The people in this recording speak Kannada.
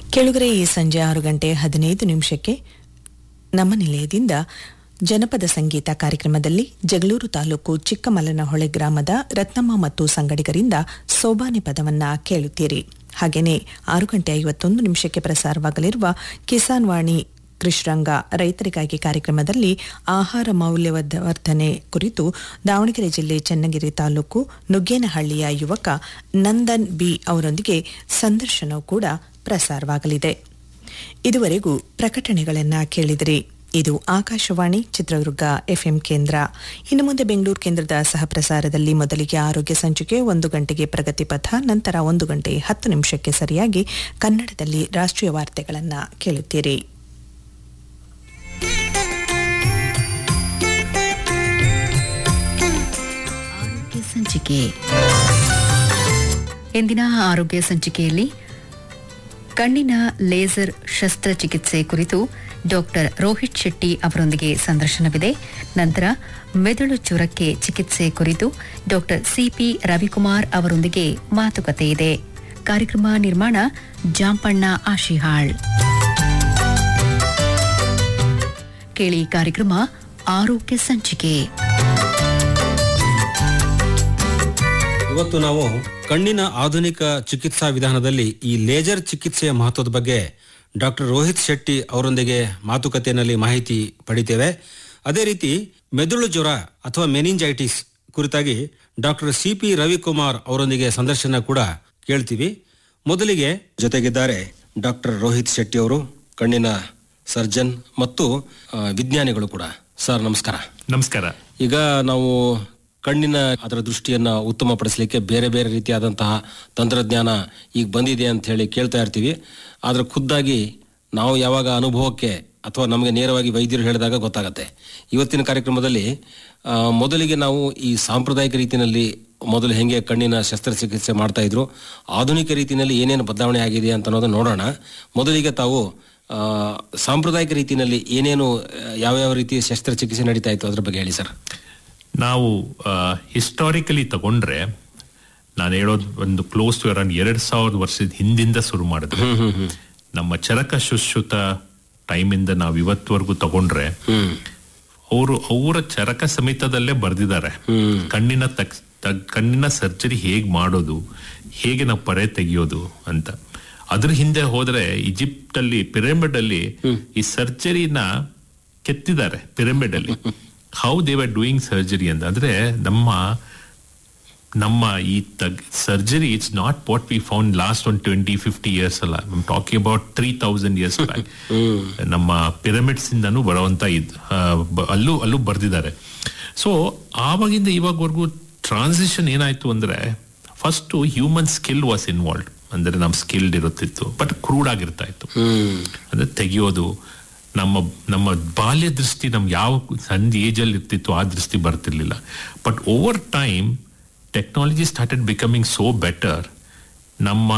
ಕೆಳಗರೆ ಈ ಸಂಜೆ ಆರು ಗಂಟೆ ಹದಿನೈದು ನಿಮಿಷಕ್ಕೆ ನಮ್ಮ ನಿಲಯದಿಂದ ಜನಪದ ಸಂಗೀತ ಕಾರ್ಯಕ್ರಮದಲ್ಲಿ ಜಗಳೂರು ತಾಲೂಕು ಚಿಕ್ಕಮಲ್ಲನಹೊಳೆ ಗ್ರಾಮದ ರತ್ನಮ್ಮ ಮತ್ತು ಸಂಗಡಿಗರಿಂದ ಸೋಬಾನೆ ಪದವನ್ನ ಕೇಳುತ್ತೀರಿ ಹಾಗೆಯೇ ಆರು ಗಂಟೆ ಐವತ್ತೊಂದು ನಿಮಿಷಕ್ಕೆ ಪ್ರಸಾರವಾಗಲಿರುವ ಕಿಸಾನ್ ವಾಣಿ ಕೃಷ್ಣರಂಗ ರೈತರಿಗಾಗಿ ಕಾರ್ಯಕ್ರಮದಲ್ಲಿ ಆಹಾರ ಮೌಲ್ಯವರ್ಧನೆ ಕುರಿತು ದಾವಣಗೆರೆ ಜಿಲ್ಲೆ ಚನ್ನಗಿರಿ ತಾಲೂಕು ನುಗ್ಗೇನಹಳ್ಳಿಯ ಯುವಕ ನಂದನ್ ಬಿ ಅವರೊಂದಿಗೆ ಸಂದರ್ಶನವೂ ಕೂಡ ಪ್ರಸಾರವಾಗಲಿದೆ ಇದುವರೆಗೂ ಪ್ರಕಟಣೆಗಳನ್ನ ಕೇಳಿದಿರಿ ಇದು ಆಕಾಶವಾಣಿ ಚಿತ್ರದುರ್ಗ ಎಫ್ಎಂ ಕೇಂದ್ರ ಇನ್ನು ಮುಂದೆ ಬೆಂಗಳೂರು ಕೇಂದ್ರದ ಸಹಪ್ರಸಾರದಲ್ಲಿ ಮೊದಲಿಗೆ ಆರೋಗ್ಯ ಸಂಚಿಕೆ ಒಂದು ಗಂಟೆಗೆ ಪ್ರಗತಿ ಪಥ ನಂತರ ಒಂದು ಗಂಟೆ ಹತ್ತು ನಿಮಿಷಕ್ಕೆ ಸರಿಯಾಗಿ ಕನ್ನಡದಲ್ಲಿ ರಾಷ್ಟ್ರೀಯ ವಾರ್ತೆಗಳನ್ನು ಕೇಳುತ್ತೀರಿ ಆರೋಗ್ಯ ಸಂಚಿಕೆ ಎಂದಿನ ಆರೋಗ್ಯ ಸಂಚಿಕೆಯಲ್ಲಿ ಕಣ್ಣಿನ ಲೇಸರ್ ಶಸ್ತ್ರಚಿಕಿತ್ಸೆ ಕುರಿತು ಡಾಕ್ಟರ್ ರೋಹಿತ್ ಶೆಟ್ಟಿ ಅವರೊಂದಿಗೆ ಸಂದರ್ಶನವಿದೆ ನಂತರ ಮೆದುಳು ಜ್ವರಕ್ಕೆ ಚಿಕಿತ್ಸೆ ಕುರಿತು ಡಾಕ್ಟರ್ ಸಿಪಿ ರವಿಕುಮಾರ್ ಅವರೊಂದಿಗೆ ಮಾತುಕತೆ ಇದೆ ಕಾರ್ಯಕ್ರಮ ನಿರ್ಮಾಣ ಜಾಂಪಣ್ಣ ಆಶಿಹಾಳ್ ಕೇಳಿ ಕಾರ್ಯಕ್ರಮ ಆರೋಗ್ಯ ಸಂಚಿಕೆ ಇವತ್ತು ನಾವು ಕಣ್ಣಿನ ಆಧುನಿಕ ಚಿಕಿತ್ಸಾ ವಿಧಾನದಲ್ಲಿ ಈ ಲೇಜರ್ ಚಿಕಿತ್ಸೆಯ ಮಹತ್ವದ ಬಗ್ಗೆ ಡಾಕ್ಟರ್ ರೋಹಿತ್ ಶೆಟ್ಟಿ ಅವರೊಂದಿಗೆ ಮಾತುಕತೆಯಲ್ಲಿ ಮಾಹಿತಿ ಪಡಿತೇವೆ ಅದೇ ರೀತಿ ಮೆದುಳು ಜ್ವರ ಅಥವಾ ಮೆನಿಂಜೈಟಿಸ್ ಕುರಿತಾಗಿ ಡಾಕ್ಟರ್ ಸಿ ಪಿ ರವಿಕುಮಾರ್ ಅವರೊಂದಿಗೆ ಸಂದರ್ಶನ ಕೂಡ ಕೇಳ್ತೀವಿ ಮೊದಲಿಗೆ ಜೊತೆಗಿದ್ದಾರೆ ಡಾಕ್ಟರ್ ರೋಹಿತ್ ಶೆಟ್ಟಿ ಅವರು ಕಣ್ಣಿನ ಸರ್ಜನ್ ಮತ್ತು ಆ, ವಿಜ್ಞಾನಿಗಳು ಕೂಡ ಸರ್ ನಮಸ್ಕಾರ ನಮಸ್ಕಾರ ಈಗ ನಾವು ಕಣ್ಣಿನ ಅದರ ದೃಷ್ಟಿಯನ್ನ ಉತ್ತಮಪಡಿಸಲಿಕ್ಕೆ ಬೇರೆ ಬೇರೆ ರೀತಿಯಾದಂತಹ ತಂತ್ರಜ್ಞಾನ ಈಗ ಬಂದಿದೆ ಅಂತ ಹೇಳಿ ಕೇಳ್ತಾ ಇರ್ತೀವಿ ಆದ್ರೆ ಖುದ್ದಾಗಿ ನಾವು ಯಾವಾಗ ಅನುಭವಕ್ಕೆ ಅಥವಾ ನಮಗೆ ನೇರವಾಗಿ ವೈದ್ಯರು ಹೇಳಿದಾಗ ಗೊತ್ತಾಗತ್ತೆ ಇವತ್ತಿನ ಕಾರ್ಯಕ್ರಮದಲ್ಲಿ ಆ, ಮೊದಲಿಗೆ ನಾವು ಈ ಸಾಂಪ್ರದಾಯಿಕ ರೀತಿಯಲ್ಲಿ ಮೊದಲು ಹೆಂಗೆ ಕಣ್ಣಿನ ಶಸ್ತ್ರಚಿಕಿತ್ಸೆ ಮಾಡ್ತಾ ಇದ್ರು ಆಧುನಿಕ ರೀತಿಯಲ್ಲಿ ಏನೇನು ಬದಲಾವಣೆ ಆಗಿದೆ ಅಂತ ಅನ್ನೋದನ್ನ ನೋಡೋಣ ಮೊದಲಿಗೆ ತಾವು ಆ, ಸಾಂಪ್ರದಾಯಿಕ ರೀತಿಯಲ್ಲಿ ಏನೇನು ಆ, ಯಾವ್ಯಾವ ರೀತಿಯ ಶಸ್ತ್ರಚಿಕಿತ್ಸೆ ನಡೀತಾ ಇತ್ತು ಅದ್ರ ಬಗ್ಗೆ ಹೇಳಿ ಸರ್ ನಾವು ಹಿಸ್ಟಾರಿಕಲಿ ತಗೊಂಡ್ರೆ ನಾನು ಹೇಳೋದು ಒಂದು ಕ್ಲೋಸ್ ಟು ಅರೌಂಡ್ ಎರಡ್ ಸಾವಿರದ ವರ್ಷದ ಹಿಂದಿಂದ ಶುರು ಮಾಡಿದ್ರು ನಮ್ಮ ಚರಕ ಶುಶ್ರುತ ಟೈಮಿಂದ ನಾವು ಇವತ್ತವರೆಗೂ ತಗೊಂಡ್ರೆ ಅವರು ಅವರ ಚರಕ ಸಮೇತದಲ್ಲೇ ಬರ್ದಿದ್ದಾರೆ ಕಣ್ಣಿನ ತಕ್ ತಗ್- ಕಣ್ಣಿನ ಸರ್ಜರಿ ಹೇಗ್ ಮಾಡೋದು ಹೇಗೆ ನಾವು ಪರೆ ತೆಗೆಯೋದು ಅಂತ ಅದ್ರ ಹಿಂದೆ ಹೋದ್ರೆ ಈಜಿಪ್ಟ್ ಅಲ್ಲಿ ಪಿರಮಿಡ್ ಅಲ್ಲಿ ಈ ಸರ್ಜರಿನ ಕೆತ್ತಿದ್ದಾರೆ ಪಿರಮಿಡ್ ಅಲ್ಲಿ how they were doing surgery ಅಂತ ಅಂದ್ರೆ ನಮ್ಮ ನಮ್ಮ ಈ surgery it's not what we found last one twenty fifty years ಅಲ್ಲ I'm talking about three thousand years back ನಮ್ಮ ಪಿರಮಿಡ್ಸ್ ಇಂದನೂ ಬರುವಂತ ಇದ್ ಆ, ಬ- ಅಲ್ಲೂ ಅಲ್ಲೂ ಬರ್ದಿದ್ದಾರೆ ಸೊ ಆವಾಗಿಂದ ಇವಾಗವರೆಗೂ ಟ್ರಾನ್ಸಿಷನ್ ಏನಾಯ್ತು ಅಂದ್ರೆ first human skill was involve ಅಂದ್ರೆ ನಮ್ ಸ್ಕಿಲ್ಡ್ ಇರುತ್ತಿತ್ತು ಬಟ್ ಕ್ರೂಡ್ ಆಗಿರ್ತಾ ಇತ್ತು ಅಂದ್ರೆ ತೆಗೆಯೋದು ನಮ್ಮ ನಮ್ಮ ಬಾಲ್ಯ ದೃಷ್ಟಿ ನಮ್ಗೆ ಯಾವ ಸಣ್ಣ ಏಜ್ ಅಲ್ಲಿ ಇರ್ತಿತ್ತು ಆ ದೃಷ್ಟಿ ಬರ್ತಿರ್ಲಿಲ್ಲ but over time technology started becoming so better ನಮ್ಮ